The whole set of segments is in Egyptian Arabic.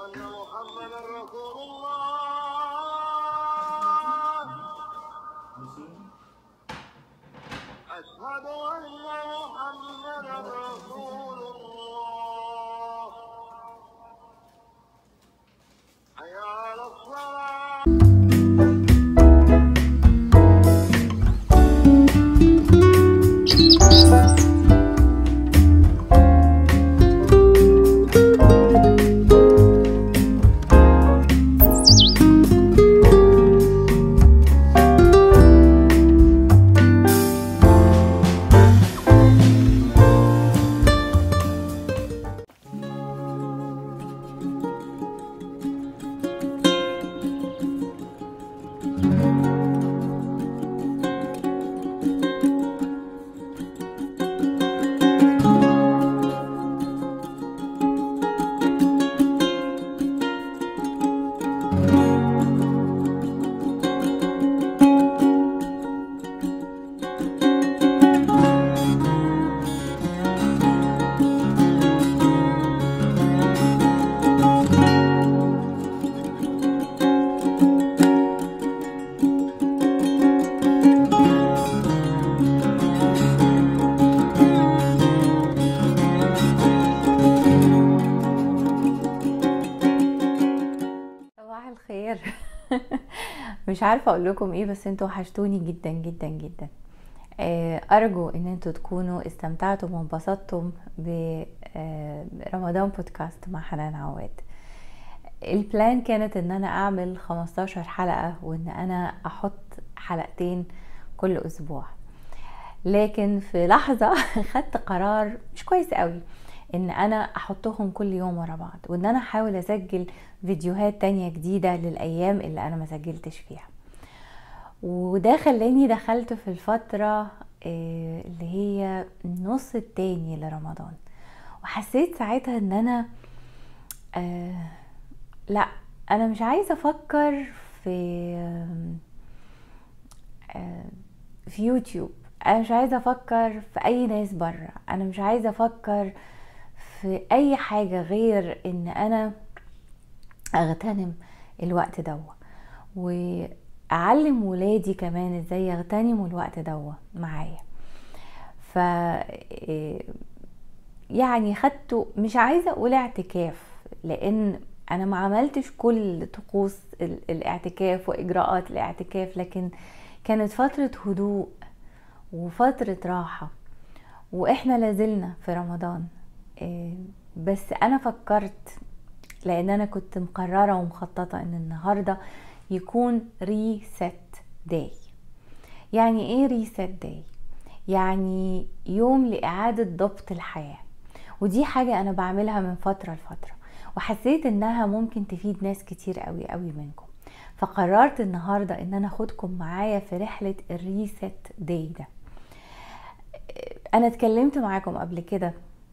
أن محمدا رسول الله أشهد أن محمدا رسول الله حي على الصلاة صباح الخير مش عارفه اقول لكم ايه بس انتوا وحشتوني جدا جدا جدا آه، ارجو ان انتوا تكونوا استمتعتم وانبسطتم برمضان بودكاست مع حنان عواد البلان كانت ان انا اعمل 15 حلقه وان انا احط حلقتين كل اسبوع لكن في لحظه خدت قرار مش كويس قوي ان انا احطهم كل يوم ورا بعض وان انا احاول اسجل فيديوهات تانية جديدة للايام اللي انا ما سجلتش فيها وده خلاني دخلت في الفترة آه، اللي هي النص التاني لرمضان وحسيت ساعتها ان انا آه لا انا مش عايزة افكر في آه في يوتيوب انا مش عايزة افكر في اي ناس بره انا مش عايزة افكر في اي حاجة غير ان انا اغتنم الوقت دوا واعلم ولادي كمان ازاي يغتنموا الوقت دوا معايا ف يعني خدته مش عايزه اقول اعتكاف لان انا ما عملتش كل طقوس ال- الاعتكاف واجراءات الاعتكاف لكن كانت فتره هدوء وفتره راحه واحنا لازلنا في رمضان إيه، بس انا فكرت لان انا كنت مقرره ومخططه ان النهارده يكون ريست داي يعني ايه ريست داي يعني يوم لاعاده ضبط الحياه ودي حاجه انا بعملها من فتره لفتره وحسيت انها ممكن تفيد ناس كتير قوي قوي منكم فقررت النهارده ان انا اخدكم معايا في رحله الريست داي ده انا اتكلمت معاكم قبل كده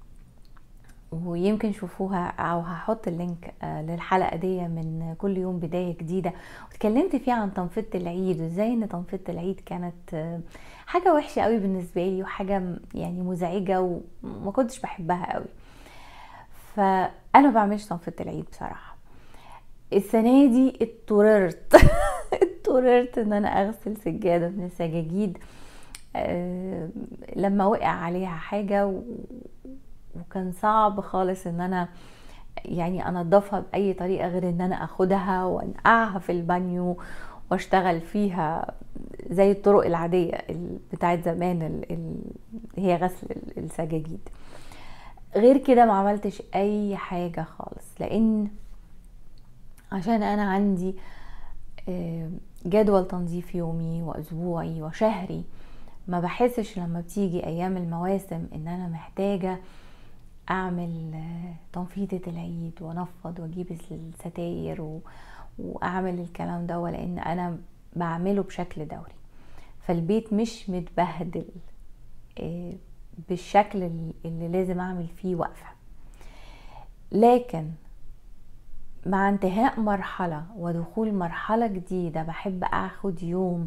ويمكن شوفوها او هحط اللينك آه، للحلقه دي من كل يوم بدايه جديده واتكلمت فيها عن تنفيذ العيد وازاي ان تنفيذ العيد كانت آه، حاجه وحشه قوي بالنسبه لي وحاجه م- يعني مزعجه وما كنتش بحبها قوي فانا ما بعملش تنفيذ العيد بصراحه السنه دي اضطررت اضطررت ان انا اغسل سجاده من السجاجيد آه، لما وقع عليها حاجه و... وكان صعب خالص ان انا يعني انضفها باي طريقه غير ان انا اخدها وانقعها في البانيو واشتغل فيها زي الطرق العاديه ال- بتاعت زمان ال- ال- هي غسل ال- السجاجيد غير كده ما عملتش اي حاجه خالص لان عشان انا عندي آه، جدول تنظيف يومي واسبوعي وشهري ما بحسش لما بتيجي ايام المواسم ان انا محتاجه اعمل آه، تنفيضة العيد وانفض واجيب الستاير و... واعمل الكلام ده لان انا بعمله بشكل دوري فالبيت مش متبهدل آه، بالشكل ال- اللي لازم اعمل فيه وقفة لكن مع انتهاء مرحلة ودخول مرحلة جديدة بحب اخد يوم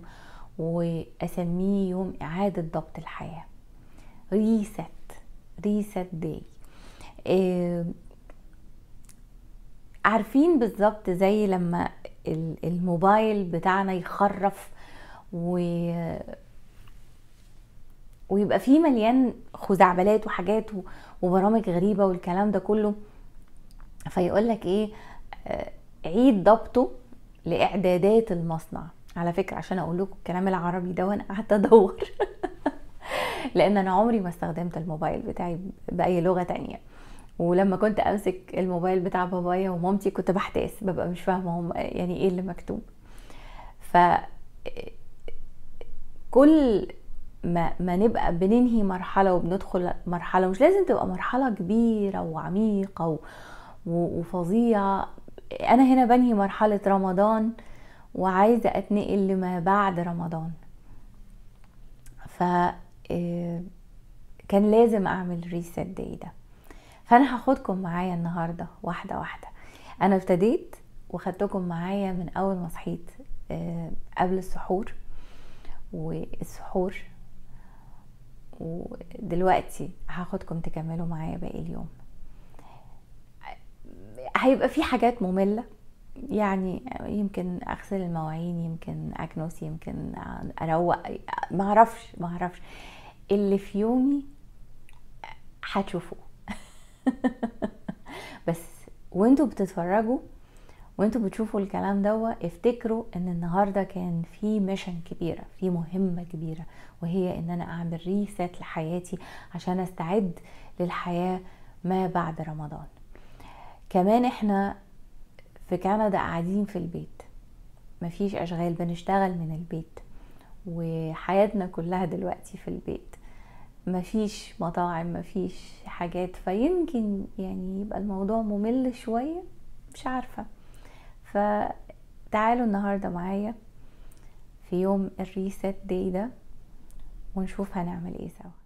واسميه يوم اعادة ضبط الحياة ريست ريست داي عارفين بالظبط زي لما ال- الموبايل بتاعنا يخرف و ويبقى فيه مليان خزعبلات وحاجات و- وبرامج غريبة والكلام ده كله فيقول لك ايه آه، عيد ضبطه لاعدادات المصنع على فكرة عشان اقول لكم الكلام العربي ده وانا قعدت ادور لان انا عمري ما استخدمت الموبايل بتاعي باي لغة تانية ولما كنت امسك الموبايل بتاع بابايا ومامتي كنت بحتاس ببقى مش فاهمة هم يعني ايه اللي مكتوب ف كل ما, ما نبقى بننهي مرحلة وبندخل مرحلة مش لازم تبقى مرحلة كبيرة وعميقة و- و- وفظيعة أنا هنا بنهي مرحلة رمضان وعايزة أتنقل لما بعد رمضان ف آه، كان لازم أعمل ريست داي ده فأنا هاخدكم معايا النهاردة واحدة واحدة أنا ابتديت وخدتكم معايا من أول ما صحيت آه، قبل السحور والسحور ودلوقتي هاخدكم تكملوا معايا باقي اليوم هيبقى في حاجات مملة يعني يمكن اغسل المواعين يمكن اكنس يمكن اروق ما اعرفش ما اعرفش اللي في يومي هتشوفوه بس وانتوا بتتفرجوا وانتوا بتشوفوا الكلام دوا افتكروا ان النهارده كان في ميشن كبيره في مهمه كبيره وهي ان انا اعمل ريست لحياتي عشان استعد للحياه ما بعد رمضان كمان احنا في كندا قاعدين في البيت مفيش اشغال بنشتغل من البيت وحياتنا كلها دلوقتي في البيت مفيش مطاعم مفيش حاجات فيمكن يعني يبقى الموضوع ممل شوية مش عارفة فتعالوا النهاردة معايا في يوم الريست داي ده ونشوف هنعمل ايه سوا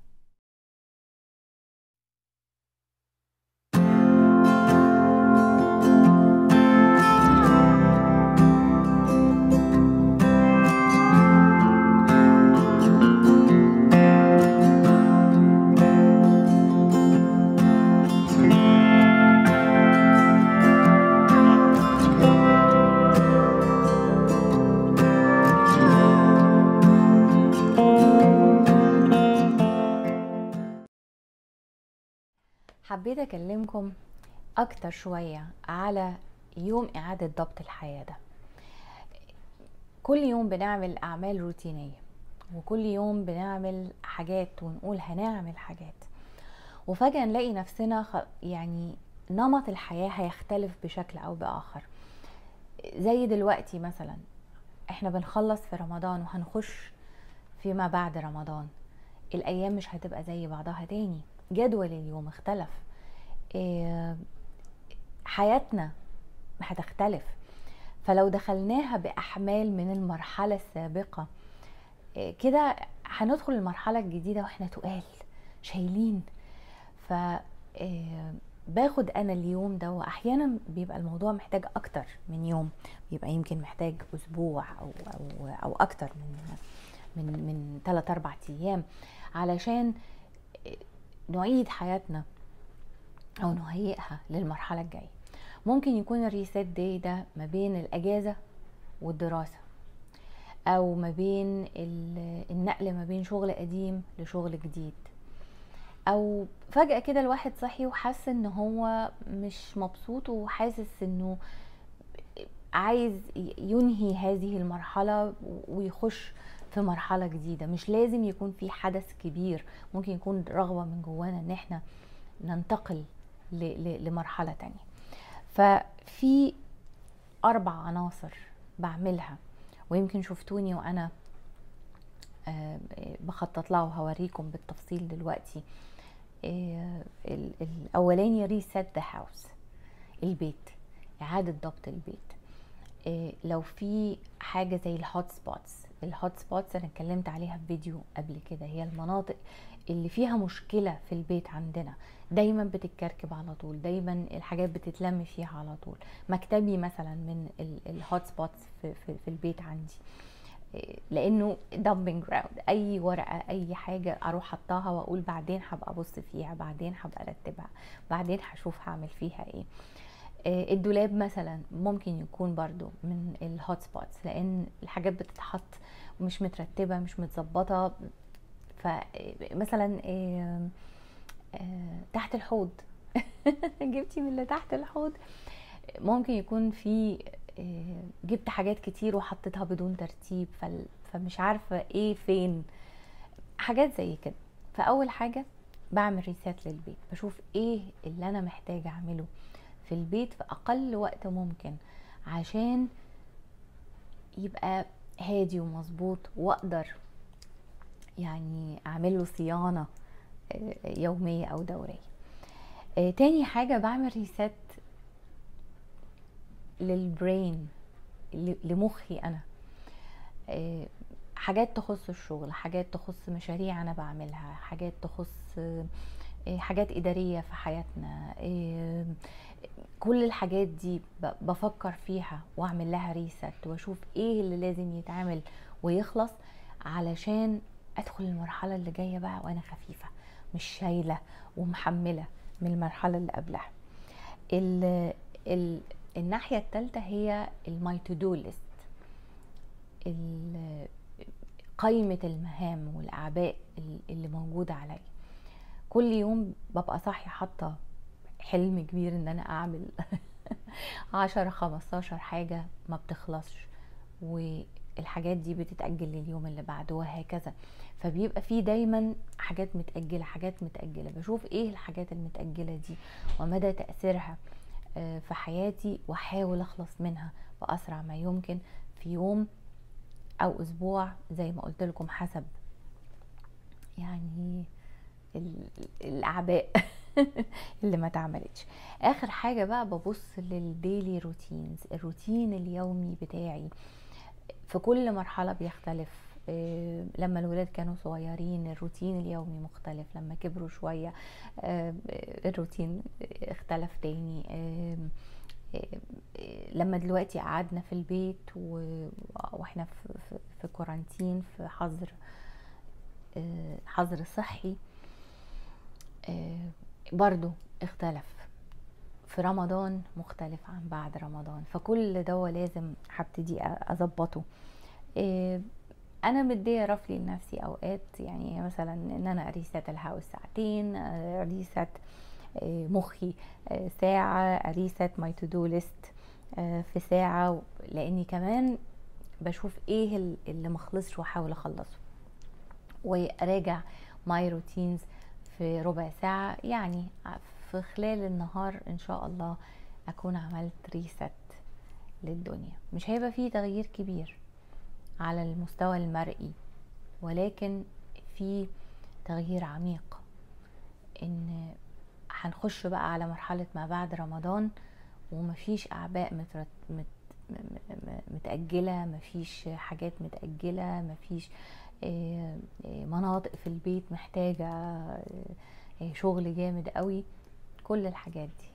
حبيت اكلمكم اكتر شوية على يوم اعادة ضبط الحياة ده كل يوم بنعمل اعمال روتينية وكل يوم بنعمل حاجات ونقول هنعمل حاجات وفجأة نلاقي نفسنا خ- يعني نمط الحياة هيختلف بشكل او باخر زي دلوقتي مثلا احنا بنخلص في رمضان وهنخش فيما بعد رمضان الايام مش هتبقى زي بعضها تاني جدول اليوم اختلف إيه، حياتنا هتختلف فلو دخلناها باحمال من المرحله السابقه إيه، كده هندخل المرحله الجديده واحنا تقال شايلين ف إيه، باخد انا اليوم ده واحيانا بيبقى الموضوع محتاج اكتر من يوم بيبقى يمكن محتاج اسبوع او او او اكتر من من من 3 4 ايام علشان نعيد حياتنا او نهيئها للمرحله الجايه ممكن يكون الريست داي ده ما بين الاجازه والدراسه او ما بين ال- النقل ما بين شغل قديم لشغل جديد او فجأة كده الواحد صحي وحس ان هو مش مبسوط وحاسس انه عايز ينهي هذه المرحلة ويخش في مرحلة جديدة مش لازم يكون في حدث كبير ممكن يكون رغبة من جوانا ان احنا ننتقل ل- ل- لمرحلة تانية ففي أربع عناصر بعملها ويمكن شفتوني وأنا آه، بخطط لها وهوريكم بالتفصيل دلوقتي آه، ال- الأولاني ريست ذا هاوس البيت إعادة ضبط البيت آه، لو في حاجة زي الهوت سبوتس الهوت سبوتس أنا اتكلمت عليها في فيديو قبل كده هي المناطق اللي فيها مشكلة في البيت عندنا دايما بتتكركب على طول دايما الحاجات بتتلم فيها على طول مكتبي مثلا من الهوت سبوتس في, في, في البيت عندي إيه، لانه دامبنج جراوند اي ورقه اي حاجه اروح حطاها واقول بعدين هبقى ابص فيها بعدين هبقى ارتبها بعدين هشوف هعمل فيها ايه آه، الدولاب مثلا ممكن يكون برضو من الهوت سبوتس لان الحاجات بتتحط ومش مترتبه مش متظبطه فمثلا آه، آه، تحت الحوض جبتي من اللي تحت الحوض ممكن يكون في آه، جبت حاجات كتير وحطيتها بدون ترتيب فال- فمش عارفه ايه فين حاجات زي كده فاول حاجه بعمل ريسات للبيت بشوف ايه اللي انا محتاجه اعمله في البيت في اقل وقت ممكن عشان يبقى هادي ومظبوط واقدر يعني اعمل له صيانه آه، يوميه او دوريه آه، تاني حاجه بعمل ريسات للبرين ل- لمخي انا آه، حاجات تخص الشغل حاجات تخص مشاريع انا بعملها حاجات تخص آه، آه، حاجات اداريه في حياتنا آه، كل الحاجات دي ب- بفكر فيها واعمل لها ريست واشوف ايه اللي لازم يتعمل ويخلص علشان ادخل المرحله اللي جايه بقى وانا خفيفه مش شايله ومحمله من المرحله اللي قبلها ال ال الناحيه الثالثه هي الماي تو دو ليست قائمه المهام والاعباء ال- اللي موجوده عليا كل يوم ببقى صاحيه حاطه حلم كبير ان انا اعمل عشرة خمستاشر حاجة ما بتخلصش والحاجات دي بتتأجل لليوم اللي بعده وهكذا فبيبقى في دايما حاجات متأجلة حاجات متأجلة بشوف ايه الحاجات المتأجلة دي ومدى تأثيرها آه، في حياتي واحاول اخلص منها بأسرع ما يمكن في يوم او اسبوع زي ما قلت لكم حسب يعني ال- الاعباء اللي ما اتعملتش اخر حاجه بقى ببص للديلي روتينز الروتين اليومي بتاعي في كل مرحله بيختلف إيه، لما الولاد كانوا صغيرين الروتين اليومي مختلف لما كبروا شويه آه، الروتين اختلف تاني آم، إيه، إيه، لما دلوقتي قعدنا في البيت و- واحنا في, في, في كورانتين في حظر آه، حظر صحي آه، برضو اختلف في رمضان مختلف عن بعد رمضان فكل ده لازم هبتدي اظبطه آه، انا مديه رفلي لنفسي اوقات يعني مثلا ان انا اريست الهاوس ساعتين آه، اريست آه، مخي آه، ساعه اريست ماي تو دو ليست في ساعه لاني كمان بشوف ايه ال- اللي مخلصش واحاول اخلصه وراجع ماي روتينز في ربع ساعة يعني في خلال النهار ان شاء الله اكون عملت ريست للدنيا مش هيبقى فيه تغيير كبير على المستوى المرئي ولكن في تغيير عميق ان هنخش بقى على مرحلة ما بعد رمضان ومفيش اعباء مترت مت م- م- متأجلة مفيش حاجات متأجلة مفيش آه، آه، مناطق في البيت محتاجة آه، آه، شغل جامد قوي كل الحاجات دي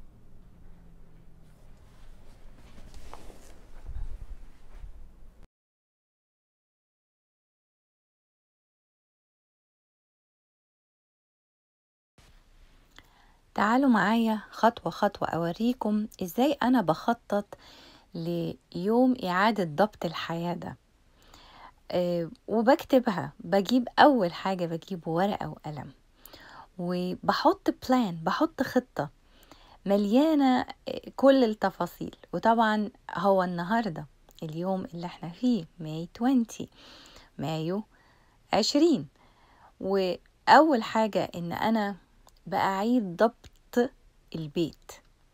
تعالوا معايا خطوة خطوة أوريكم إزاي أنا بخطط ليوم إعادة ضبط الحياة ده آه، وبكتبها بجيب أول حاجة بجيب ورقة وقلم وبحط بلان بحط خطة مليانة آه، كل التفاصيل وطبعا هو النهاردة اليوم اللي احنا فيه ماي 20 مايو عشرين وأول حاجة إن أنا بأعيد ضبط البيت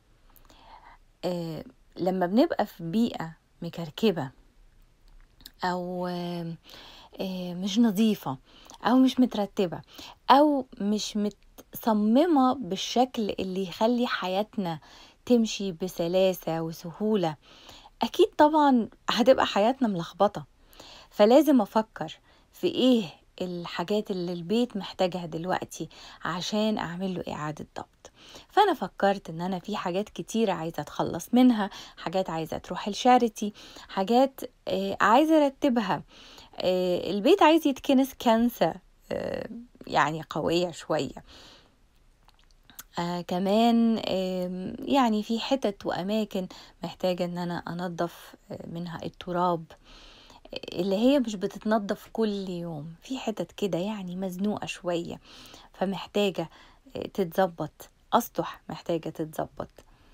آه، لما بنبقى في بيئة مكركبة أو آه، آه، مش نظيفة أو مش مترتبة أو مش متصممة بالشكل اللي يخلي حياتنا تمشي بسلاسة وسهولة أكيد طبعا هتبقى حياتنا ملخبطة فلازم أفكر في إيه الحاجات اللي البيت محتاجها دلوقتي عشان أعمل له إعادة ضبط فأنا فكرت إن أنا في حاجات كتيرة عايزة أتخلص منها حاجات عايزة تروح الشاريتي حاجات آه، عايزة أرتبها آه، البيت عايز يتكنس كنسة آه، يعني قوية شوية آه كمان آم، يعني في حتت وأماكن محتاجة إن أنا أنظف آه، منها التراب اللي هي مش بتتنضف كل يوم في حتت كده يعني مزنوقة شوية فمحتاجة آه، تتظبط أسطح محتاجة تتظبط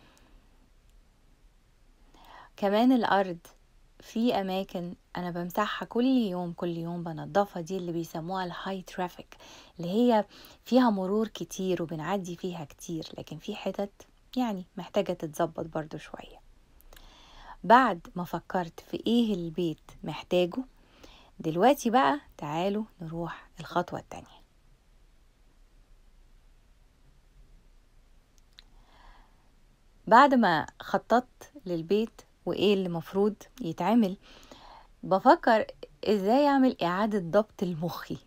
كمان الأرض في أماكن أنا بمسحها كل يوم كل يوم بنضفها دي اللي بيسموها الهاي ترافيك اللي هي فيها مرور كتير وبنعدي فيها كتير لكن في حتت يعني محتاجة تتظبط برضو شوية بعد ما فكرت في ايه البيت محتاجه دلوقتي بقى تعالوا نروح الخطوة التانية بعد ما خططت للبيت وايه اللي مفروض يتعمل بفكر ازاي اعمل اعادة ضبط المخي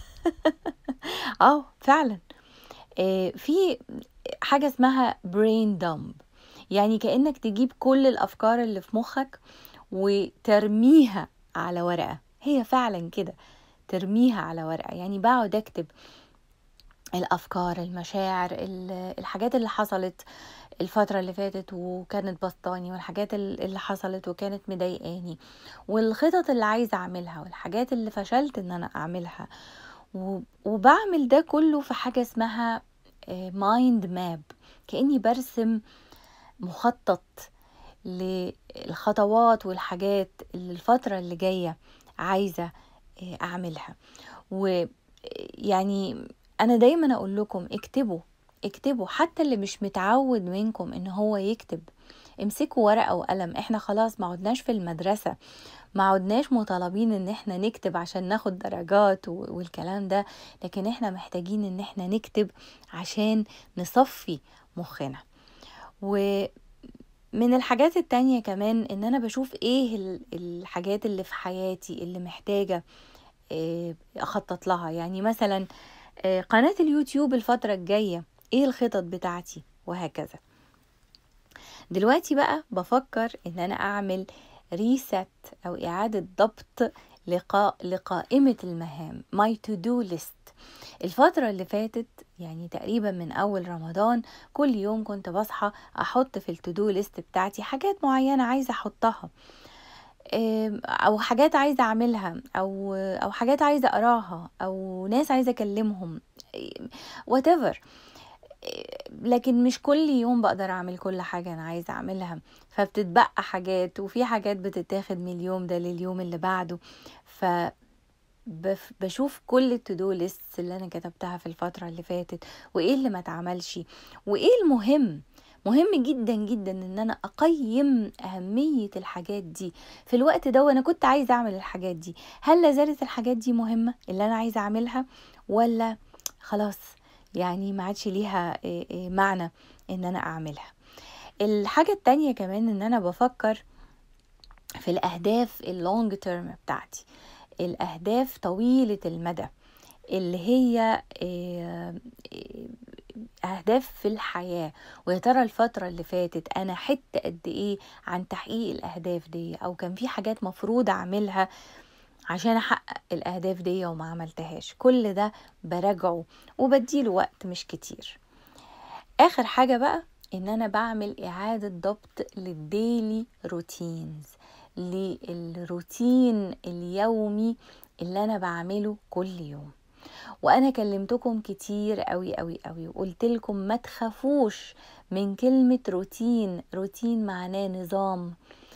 اه فعلا آه، في حاجة اسمها brain dump يعني كأنك تجيب كل الأفكار اللي في مخك وترميها على ورقة هي فعلا كده ترميها على ورقة يعني بقعد أكتب الأفكار المشاعر ال- الحاجات اللي حصلت الفترة اللي فاتت وكانت بسطاني والحاجات ال- اللي حصلت وكانت مضايقاني والخطط اللي عايزة أعملها والحاجات اللي فشلت إن أنا أعملها و- وبعمل ده كله في حاجة اسمها مايند ماب كأني برسم مخطط للخطوات والحاجات اللي الفترة اللي جاية عايزة آه، أعملها ويعني أنا دايما أقول لكم اكتبوا اكتبوا حتى اللي مش متعود منكم إن هو يكتب امسكوا ورقة وقلم احنا خلاص ما عدناش في المدرسة ما عدناش مطالبين ان احنا نكتب عشان ناخد درجات و- والكلام ده لكن احنا محتاجين ان احنا نكتب عشان نصفي مخنا ومن الحاجات التانية كمان ان انا بشوف ايه ال- الحاجات اللي في حياتي اللي محتاجة آه، اخطط لها يعني مثلا آه، قناة اليوتيوب الفترة الجاية ايه الخطط بتاعتي وهكذا دلوقتي بقى بفكر ان انا اعمل ريست او اعادة ضبط لقاء لقائمة المهام my to do list الفترة اللي فاتت يعني تقريبا من اول رمضان كل يوم كنت بصحى احط في التو دو ليست بتاعتي حاجات معينة عايزة احطها إم، او حاجات عايزة اعملها او او حاجات عايزة اقراها او ناس عايزة اكلمهم whatever لكن مش كل يوم بقدر اعمل كل حاجة انا عايزة اعملها فبتتبقى حاجات وفي حاجات بتتاخد من اليوم ده لليوم اللي بعده ف بف- بشوف كل التو ليست اللي انا كتبتها في الفترة اللي فاتت وايه اللي ما اتعملش وايه المهم مهم جدا جدا ان انا اقيم اهمية الحاجات دي في الوقت ده وانا كنت عايزة اعمل الحاجات دي هل لازالت الحاجات دي مهمة اللي انا عايزة اعملها ولا خلاص يعني ما عادش ليها إيه إيه معنى ان انا اعملها الحاجة التانية كمان ان انا بفكر في الاهداف اللونج تيرم بتاعتي الاهداف طويلة المدى اللي هي إيه، إيه، اهداف في الحياة ويا ترى الفترة اللي فاتت انا حت قد ايه عن تحقيق الاهداف دي او كان في حاجات مفروض اعملها عشان احقق الاهداف دي وما عملتهاش كل ده براجعه وبديله وقت مش كتير اخر حاجة بقى ان انا بعمل اعادة ضبط للديلي روتينز للروتين اليومي اللي انا بعمله كل يوم وانا كلمتكم كتير قوي قوي قوي وقلت لكم ما تخافوش من كلمة روتين روتين معناه نظام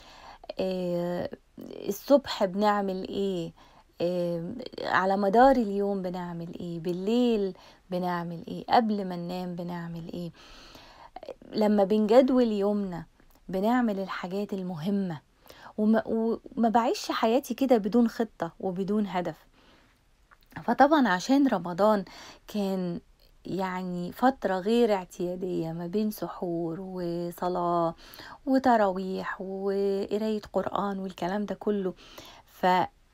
آه، الصبح بنعمل ايه آه، على مدار اليوم بنعمل ايه بالليل بنعمل ايه قبل ما ننام بنعمل ايه لما بنجدول يومنا بنعمل الحاجات المهمة وما, وما بعيش حياتي كده بدون خطة وبدون هدف فطبعا عشان رمضان كان يعني فترة غير اعتيادية ما بين سحور وصلاة وتراويح وقراية قرآن والكلام ده كله ف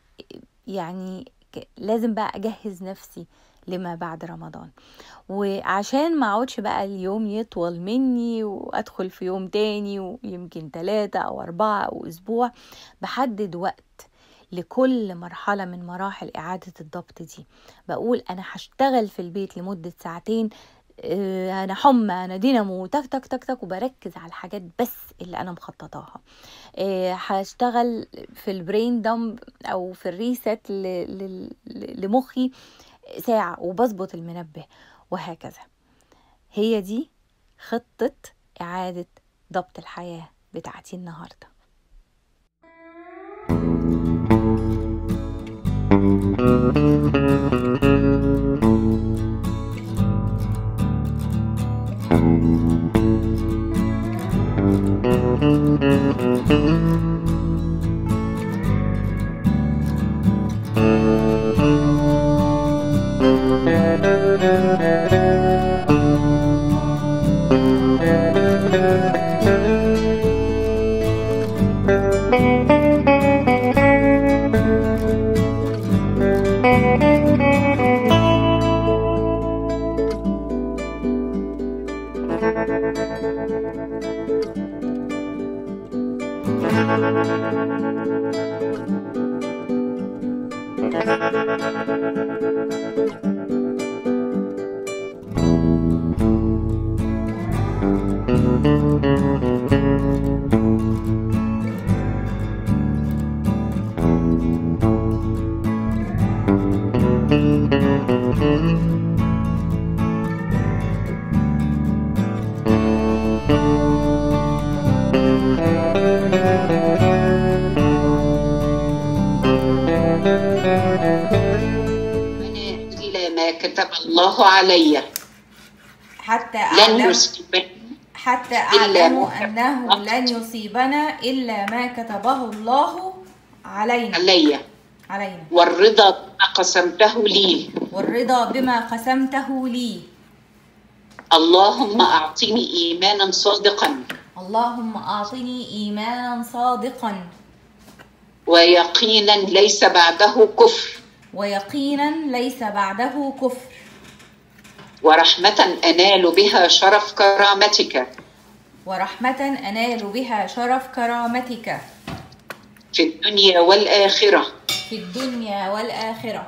يعني ك- لازم بقى أجهز نفسي لما بعد رمضان وعشان ما اقعدش بقى اليوم يطول مني وادخل في يوم تاني ويمكن ثلاثة او اربعة او اسبوع بحدد وقت لكل مرحلة من مراحل إعادة الضبط دي بقول أنا هشتغل في البيت لمدة ساعتين آه، انا حمى انا دينامو تك تك تك تك وبركز على الحاجات بس اللي انا مخططاها آه، هشتغل في البرين دمب او في الريست ل- ل- ل- لمخي ساعة وبظبط المنبه وهكذا هي دي خطة إعادة ضبط الحياة بتاعتي النهارده إلا ما كتب الله علي حتى لن أعلم يصيبني حتى إلا أعلم ما أنه لن يصيبنا إلا ما كتبه الله علينا علي علينا والرضا بما قسمته لي والرضا بما قسمته لي اللهم أعطني إيمانا صادقا اللهم أعطني إيمانا صادقا ويقينا ليس بعده كفر ويقينا ليس بعده كفر ورحمة أنال بها شرف كرامتك ورحمة أنال بها شرف كرامتك في الدنيا والآخرة في الدنيا والآخرة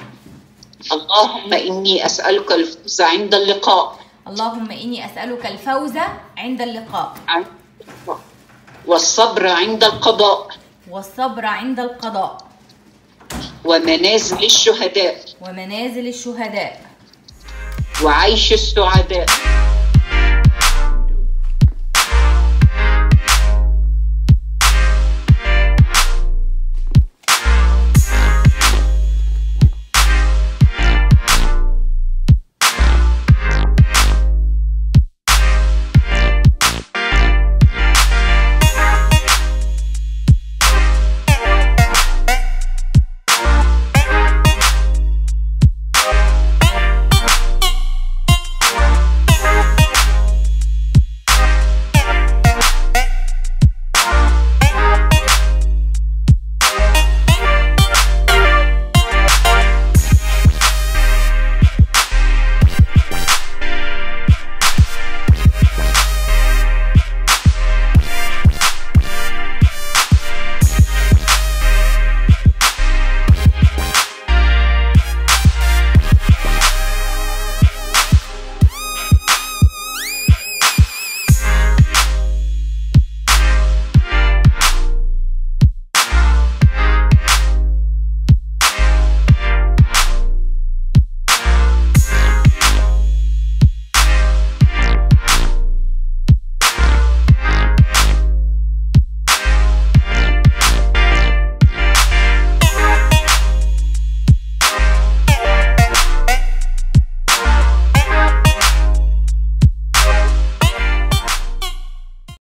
اللهم إني أسألك الفوز عند اللقاء اللهم إني أسألك الفوز عند اللقاء عند اللقاء. والصبر عند القضاء والصبر عند القضاء ومنازل الشهداء ومنازل الشهداء وعيش السعداء